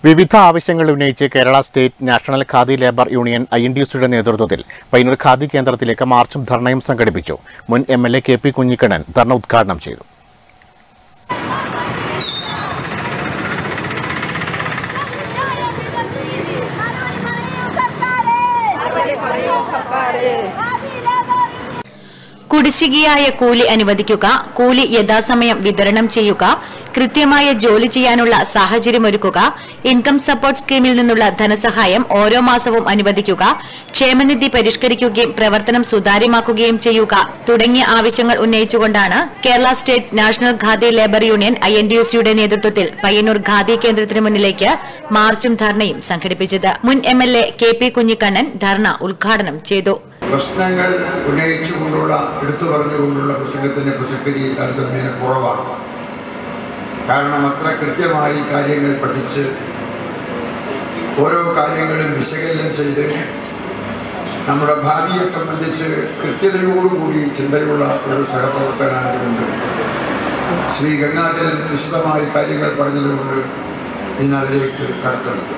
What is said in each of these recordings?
വിവിധ ആവശ്യങ്ങൾ ഉന്നയിച്ച് Kerala state national khadi labour union I N D സിയുടെ നേതൃത്വത്തിൽ പയ്യന്നൂർ ഖാദി കേന്ദ്രത്തിലേക്ക് മാർച്ചും ധർണയും സംഘടിപ്പിച്ചു മുൻ M L A K P Kunhikannan dharna ഉദ്ഘാടനം ചെയ്തു കുടിശ്ശികയായ കൂലി അനുവദിക്കുക കൂലി യഥാസമയം വിതരണം ചെയ്യുക കൃത്യമായ ജോലി ചെയ്യാനുള്ള സാഹചര്യമൊരുക്കുക ഇൻകം സപ്പോർട്ട് സ്കീമിൽ നിന്നുള്ള ധനസഹായം ഓരോ മാസവും അനുവദിക്കുക ക്ഷേമനിധി പരിഷ്കരിക്കുകയും പ്രവർത്തനം സുതാര്യമാക്കുകയും ചെയ്യുക തുടങ്ങിയ ആവശ്യങ്ങൾ ഉന്നയിച്ചുകൊണ്ടാണ് Kerala state national khadi labour union I N D U സിയുടെ നേതൃത്വത്തിൽ പയ്യന്നൂർ ഖാദി കേന്ദ്രത്തിന് മുന്നിലേക്ക് മാർച്ചും ധർണയും സംഘടിപ്പിച്ചത് മുൻ M L A K P Kunhikannan dharna ഉദ്ഘാടനം ചെയ്തു പ്രശ്നങ്ങൾ ഉന്നയിച്ചുകൊണ്ടുള്ള എടുത്തു പറഞ്ഞുകൊണ്ടുള്ള പ്രസംഗത്തിന്റെ പ്രസക്തി താരതമ്യേന കുറവാണ് കാരണം അത്ര കൃത്യമായി കാര്യങ്ങൾ പഠിച്ച് ഓരോ കാര്യങ്ങളും വിശകലനം ചെയ്ത് നമ്മുടെ ഭാവിയെ സംബന്ധിച്ച് കൃത്യതയോടുകൂടി ചിന്തയുള്ള ഒരു സഹപ്രവർത്തനായതുകൊണ്ട് ശ്രീ ഗംഗാചരൻ വിശദമായി കാര്യങ്ങൾ പറഞ്ഞതുകൊണ്ട് ഇന്ന് അതിലേക്ക് കടക്കുന്നത്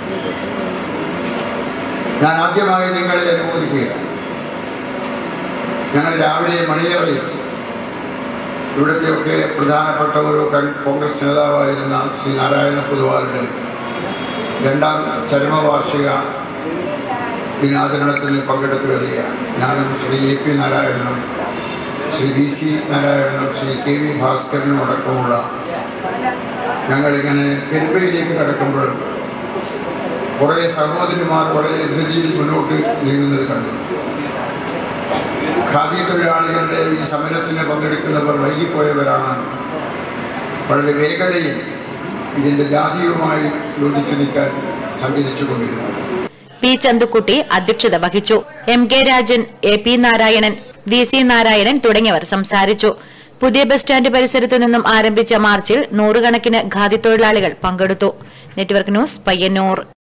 ഞാൻ ആദ്യമായി നിങ്ങളെ അനുമോദിക്കുകയാണ് ഞങ്ങൾ രാവിലെ മണിയറയിൽ ഇവിടുത്തെയൊക്കെ പ്രധാനപ്പെട്ട ഒരു കൺ- കോൺഗ്രസ് നേതാവായിരുന്ന ശ്രീ നാരായണ പൊതുവാളുടെ രണ്ടാം ചരമവാർഷിക ദിനാചരണത്തിൽ പങ്കെടുത്തു വരികയാണ് ഞാനും ശ്രീ എ പി നാരായണനും ശ്രീ വി സി നാരായണനും ശ്രീ കെ വി ഭാസ്കരനും അടക്കമുള്ള ഞങ്ങളിങ്ങനെ പെരുമ്പയിലേക്ക് കടക്കുമ്പോൾ കുറേ സഹോദരിമാർ വളരെ ധൃതിയിൽ മുന്നോട്ട് നീങ്ങുന്നത് കണ്ടു ഖാദി തൊഴിലാളികളുടെ ഈ സമരത്തിന് പങ്കെടുക്കുന്നവർ വൈകിപ്പോയവരാണ് വളരെ വേഗതയിൽ ഇതിൻ്റെ ജാതിയുമായി യോജിച്ചു നിൽക്കാൻ സഞ്ചരിച്ചു കൊണ്ടിരുന്നത് പി ചന്തുക്കുട്ടി അധ്യക്ഷത വഹിച്ചു M K Rajan A P Narayanan V C Narayanan തുടങ്ങിയവർ സംസാരിച്ചു പുതിയ ബസ് സ്റ്റാൻഡ് പരിസരത്തു നിന്നും ആരംഭിച്ച മാർച്ചിൽ നൂറുകണക്കിന് ഖാദി തൊഴിലാളികൾ പങ്കെടുത്തു നെറ്റ്വർക്ക് ന്യൂസ് പയ്യന്നൂർ